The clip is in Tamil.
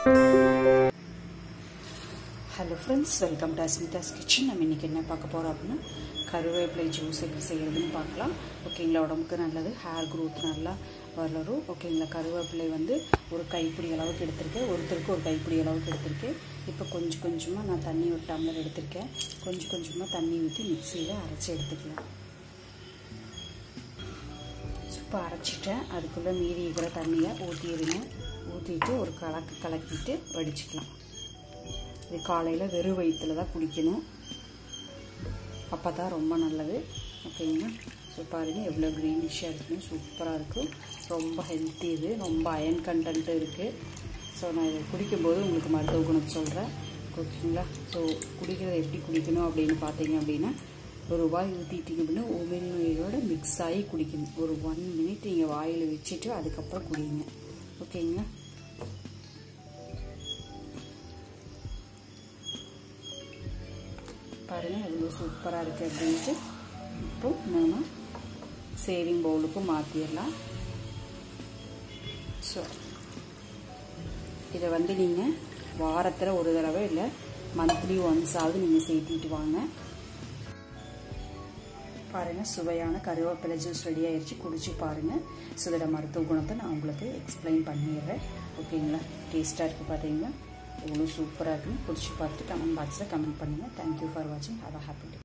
hello friends welcome to Asmitha's kitchen நம்ம இன்றைக்கி என்ன பார்க்க போகிறோம் அப்படின்னா கருவேப்பிலை ஜூஸ் எப்படி செய்கிறதுன்னு பார்க்கலாம் ஓகேங்களா உடம்புக்கு நல்லது ஹேர் க்ரோத் நல்லா வளரும் ஓகேங்களா கருவேப்பிலை வந்து ஒரு கைப்பிடி அளவுக்கு எடுத்திருக்கேன் ஒருத்தருக்கு ஒரு கைப்பிடி அளவுக்கு எடுத்திருக்கேன் இப்போ கொஞ்சம் கொஞ்சமாக நான் தண்ணி ஒரு டம்ளர் எடுத்திருக்கேன் கொஞ்சம் கொஞ்சமாக தண்ணி ஊற்றி மிக்சியில் அரைச்சி எடுத்துக்கலாம் இப்போ அரைச்சிட்டேன் அதுக்குள்ளே மீதி இருக்கிற தண்ணியை ஊற்றிடுங்க ஊற்றிட்டு ஒரு கலக்கு கலக்கிட்டு வடிச்சுக்கலாம் இது காலையில் வெறும் வயிற்றில் தான் குடிக்கணும் அப்போ தான் ரொம்ப நல்லது ஓகேங்களா ஸோ பாருங்கள் எவ்வளோ க்ரீனிஷாக இருக்குன்னு சூப்பராக இருக்கும் ரொம்ப ஹெல்த்தி இது ரொம்ப அயன் கண்டென்ட்டு இருக்குது ஸோ நான் இதை குடிக்கும்போது உங்களுக்கு மருத்துவ குணம் சொல்கிறேன் ஓகேங்களா ஸோ குடிக்கிறத எப்படி குடிக்கணும் அப்படின்னு பார்த்தீங்க அப்படின்னா ஒரு வாய் ஊற்றிட்டீங்க அப்படின்னா உமிழ்நீரோட மிக்ஸ் ஆகி குடிக்கணும் ஒரு ஒன் மினிட் நீங்கள் வாயில் வச்சுட்டு அதுக்கப்புறம் குடிங்க ஓகேங்களா பாருங்கள் எவ்வளோ சூப்பராக இருக்குது அப்படின்ட்டு இப்போ நம்ம சேவிங் பவுலுக்கு மாற்றிடலாம் ஸோ இதை வந்து நீங்கள் வாரத்தில் ஒரு தடவை இல்லை மந்த்லி ஒன்ஸாவது நீங்கள் சேர்த்திட்டு வாங்க பாருங்கள் சுவையான கருவேப்பிலை ஜூஸ் ரெடி ஆயிடுச்சு குடிச்சு பாருங்கள் ஸோ இதோட மருத்துவ குணத்தை நான் உங்களுக்கு எக்ஸ்பிளைன் பண்ணிடுறேன் ஓகேங்களா டேஸ்ட்டாக இருக்குது பார்த்தீங்களா எவ்வளோ சூப்பராக இருக்குன்னு குடிச்சு பார்த்துட்டு கமெண்ட் பாக்ஸில் கமெண்ட் பண்ணுங்கள் தேங்க்யூ ஃபார் வாட்சிங் ஹாவ் அ ஹாப்பி டே